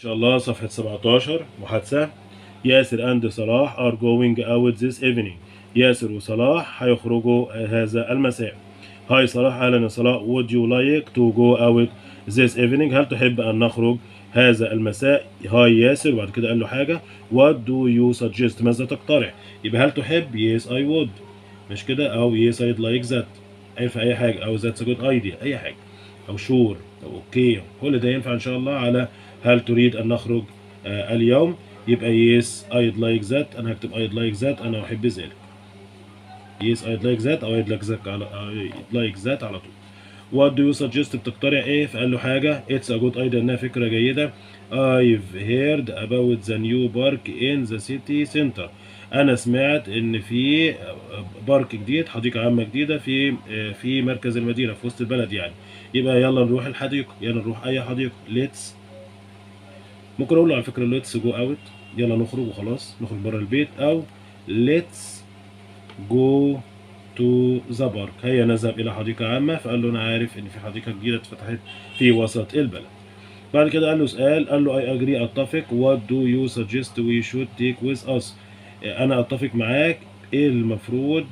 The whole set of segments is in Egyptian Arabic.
إن شاء الله صفحة 17 محادثة ياسر أند صلاح are going out this evening ياسر وصلاح هيخرجوا هذا المساء هاي صلاح أهلا يا صلاح would you like to go out this evening هل تحب أن نخرج هذا المساء هاي ياسر وبعد كده قال له حاجة what do you suggest ماذا تقترح يبقى هل تحب yes I would مش كده أو yes I'd like that ينفع أي حاجة أو that's a good idea أي حاجة أو sure أو أوكي كل ده ينفع إن شاء الله على هل تريد أن نخرج آه اليوم يبقى yes I'd like that أنا هكتب I'd like that أنا أحب ذلك yes I'd like that أو I'd like that على I'd like that على طول what do you suggest بتقترح ايه فقال له حاجة it's a good idea انها فكرة جيدة I've heard about the new park in the city center انا سمعت ان في بارك جديد حديقة عامة جديدة في في مركز المدينة في وسط البلد يعني يبقى يلا نروح الحديقة يلا نروح اي حديقة let's ممكن اقول له على فكرة let's go out يلا نخرج وخلاص نخرج بره البيت او let's go تو ذا بارك هيا نذهب الى حديقه عامه فقال له انا عارف ان في حديقه جديده اتفتحت في وسط البلد بعد كده قال له سؤال قال له اي اجري اتفق وات دو يو سجست وي شود تيك ويز اس انا اتفق معاك ايه المفروض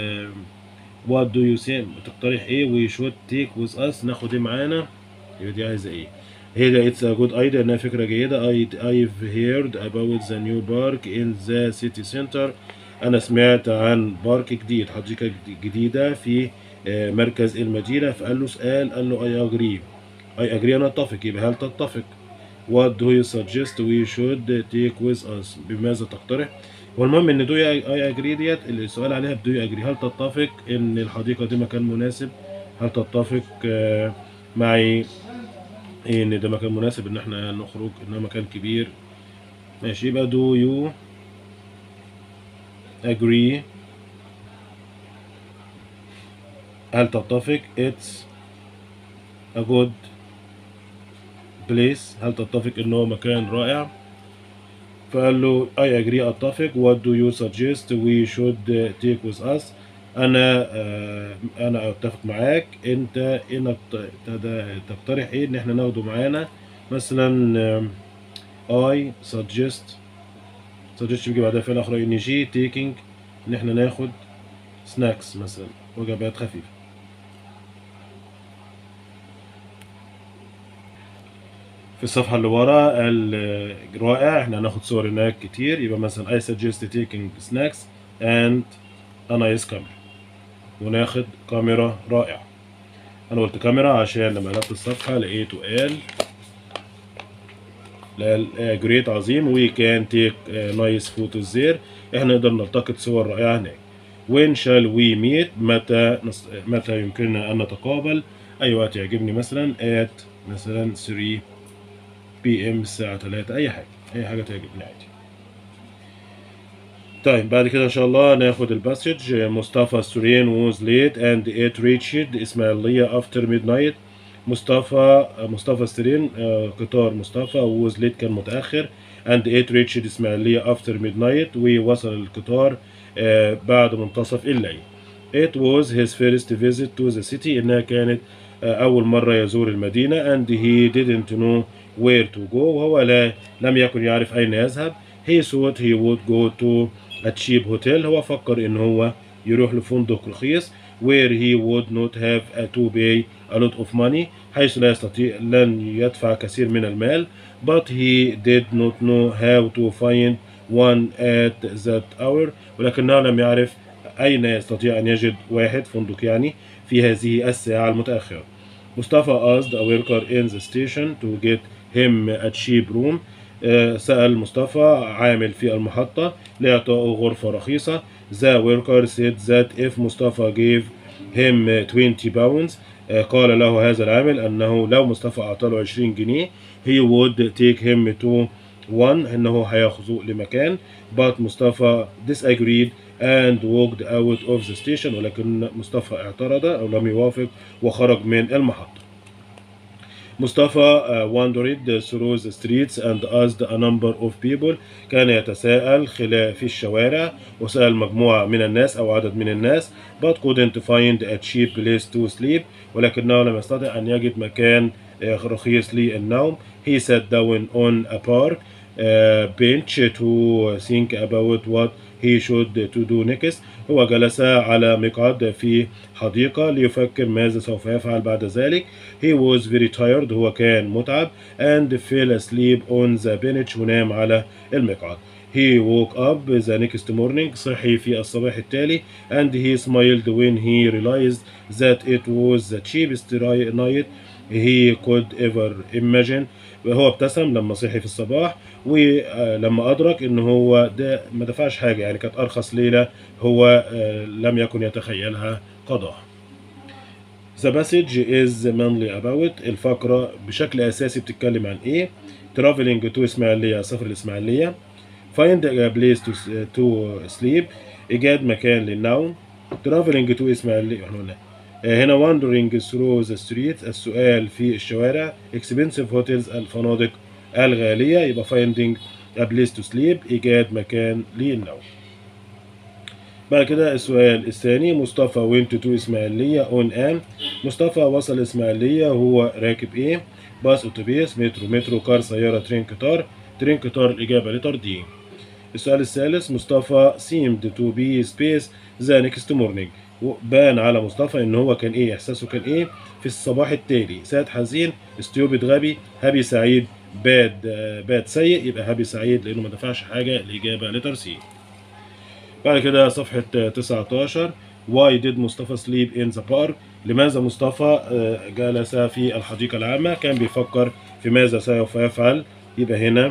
وات دو يو سي تقترح ايه وي شود تيك ويز اس ناخد ايه معانا يبقى دي عايزه ايه هي ده اتس ا جود ايديا انها فكره جيده اي I've heard about the new park in the city center انا سمعت عن بارك جديد حديقه جديده في مركز المدينه فقال له سؤال قال له اي اجري اي اجري انا اتفق يبقى هل تتفق what do you suggest we should take with us بماذا تقترح والمهم ان دو اي اجري ديت السؤال عليها بدو اجري هل تتفق ان الحديقه دي مكان مناسب هل تتفق معي ان ده مكان مناسب ان احنا نخرج انه مكان كبير ماشي يبقى do you agree هل تتفق it's a good place هل تتفق انه مكان رائع فقال له I agree اتفق what do you suggest we should take with us انا آه انا اتفق معاك انت ان تقترح ايه ان احنا ناخده معانا مثلا آه I suggest suggest بيجي بعدها فعل اخر ان جي تيكينج ان احنا ناخد سناكس مثلا وجبات خفيفه في الصفحة اللي ورا قال رائع احنا هناخد صور هناك كتير يبقى مثلا I suggest taking snacks and a nice camera وناخد كاميرا رائعة انا قلت كاميرا عشان لما قلبت الصفحة لقيته قال جريت عظيم وي كان تيك نايس فوتوز زير احنا نقدر نلتقط صور رائعه هناك وين شال وي ميت متى نص... متى يمكننا ان نتقابل اي وقت يعجبني مثلا ات مثلا 3 بي ام الساعه 3 اي حاجه اي حاجه تعجبني عادي طيب بعد كده ان شاء الله ناخد الباسج مصطفى سورين ووز ليت اند ات ريتشد اسماعيليه افتر ميد نايت مصطفى مصطفى سترين قطار مصطفى ووز ليت كان متاخر اند ايت ريتشد اسماعيليه افتر ميد نايت ووصل القطار بعد منتصف الليل It was his first visit to the city إنها كانت أول مرة يزور المدينة and he didn't know where to go وهو لا لم يكن يعرف أين يذهب he thought he would go to a cheap hotel هو فكر إن هو يروح لفندق رخيص where he would not have to pay a lot of money حيث لا يستطيع لن يدفع كثير من المال but he did not know how to find one at that hour ولكنه لم يعرف أين يستطيع أن يجد واحد فندق يعني في هذه الساعة المتأخرة مصطفى asked a worker in the station to get him a cheap room سأل مصطفى عامل في المحطة لإعطائه غرفة رخيصة The worker said that if مصطفى gave him 20 pounds قال له هذا العامل أنه لو مصطفى أعطى له 20 جنيه he would take him to one أنه هياخذه لمكان but مصطفى disagreed and walked out of the station ولكن مصطفى اعترض أو لم يوافق وخرج من المحطة مصطفى wandered through the streets and asked a number of people كان يتساءل خلال في الشوارع وسأل مجموعة من الناس أو عدد من الناس but couldn't find a cheap place to sleep ولكنه لم يستطع أن يجد مكان رخيص للنوم he sat down on a park uh, bench to think about what he should to do next هو جلس على مقعد في حديقة ليفكر ماذا سوف يفعل بعد ذلك he was very tired هو كان متعب and fell asleep on the bench ونام على المقعد He woke up the next morning صحي في الصباح التالي and he smiled when he realized that it was the cheapest night he could ever imagine هو ابتسم لما صحي في الصباح ولما أدرك إن هو ده ما دفعش حاجة يعني كانت أرخص ليلة هو لم يكن يتخيلها قضاها. The passage is mainly about الفقرة بشكل أساسي بتتكلم عن إيه؟ traveling to إسماعيلية سفر الإسماعيلية find a place to, to sleep إيجاد مكان للنوم traveling to إسماعيلية احنا قلنا هنا wandering through the streets السؤال في الشوارع expensive hotels الفنادق الغالية يبقى finding a place to sleep إيجاد مكان للنوم بعد كده السؤال الثاني مصطفى went to إسماعيلية on an مصطفى وصل إسماعيلية هو راكب إيه باص أتوبيس مترو مترو كار سيارة ترين قطار ترين قطار الإجابة لتر دي السؤال الثالث مصطفى seemed to be space the next morning بان على مصطفى ان هو كان ايه احساسه كان ايه في الصباح التالي ساد حزين ستيوبد غبي هابي سعيد باد باد سيء يبقى هابي سعيد لانه ما دفعش حاجه الاجابه لتر سي بعد كده صفحه 19 Why did مصطفى sleep in the park لماذا مصطفى جلس في الحديقة العامة كان بيفكر في ماذا سوف يفعل يبقى هنا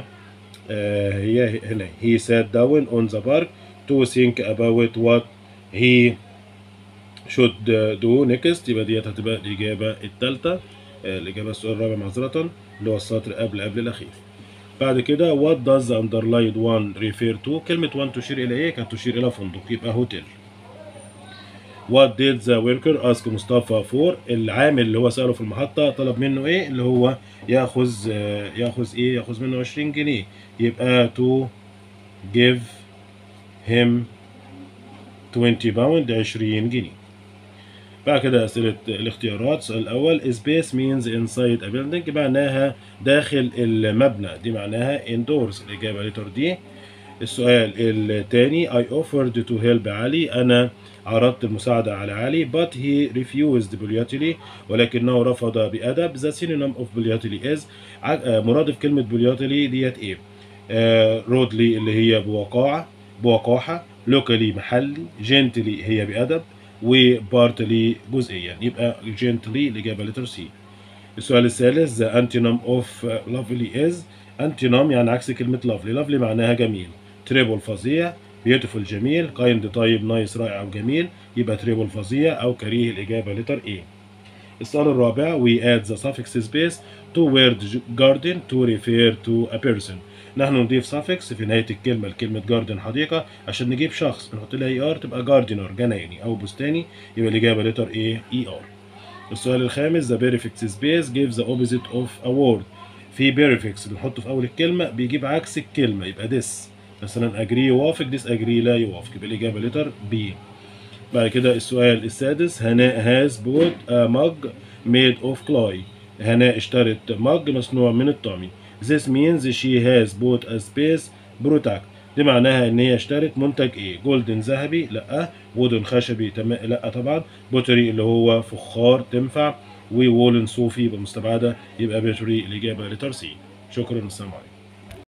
هي هنا he sat down on the park to think about what he should do next يبقى ديت هتبقى الإجابة الثالثة الإجابة السؤال الرابع معذرة اللي هو السطر قبل قبل الأخير بعد كده what does the underlined one refer to كلمة one تشير إلى إيه؟ كانت تشير إلى فندق يبقى هوتيل what did the worker ask مصطفى for العامل اللي هو سأله في المحطة طلب منه إيه؟ اللي هو ياخذ ياخذ إيه؟ ياخذ منه 20 جنيه يبقى to give him 20 باوند 20 جنيه بعد كده أسئلة الاختيارات السؤال الأول space means inside a building معناها داخل المبنى دي معناها indoors الإجابة لتر دي السؤال الثاني I offered to help علي أنا عرضت المساعدة على علي but he refused politely ولكنه رفض بأدب the synonym of politely is مرادف كلمة politely ديت إيه آه رودلي اللي هي بوقاعة بوقاحة locally محلي gently هي بأدب وبارتلي جزئيا يبقى gently الإجابة لتر سي السؤال الثالث the antonym of lovely is antonym يعني عكس كلمة lovely lovely معناها جميل تريبل فظيع beautiful جميل kind طيب نايس رائع أو جميل يبقى تريبل فظيع أو كريه الإجابة لتر A السؤال الرابع we add the suffix space to word garden to refer to a person نحن نضيف suffix في نهاية الكلمة لكلمة garden حديقة عشان نجيب شخص بنحط لها er تبقى gardener جنايني أو بستاني يبقى الإجابة لتر A ER السؤال الخامس the prefix space gives the opposite of a word في prefix بنحطه في أول الكلمة بيجيب عكس الكلمة يبقى this مثلا agree يوافق this agree لا يوافق يبقى الإجابة لتر B بعد كده السؤال السادس هناء has bought a mug made of clay هناء اشترت مج مصنوع من الطامي This means she has bought a space product دي معناها ان هي اشترت منتج ايه جولدن ذهبي لا وودن خشبي تم... لا طبعا بوتري اللي هو فخار تنفع وولن صوفي يبقى مستبعده يبقى بيتري الاجابه لتر سي شكرا والسلام عليكم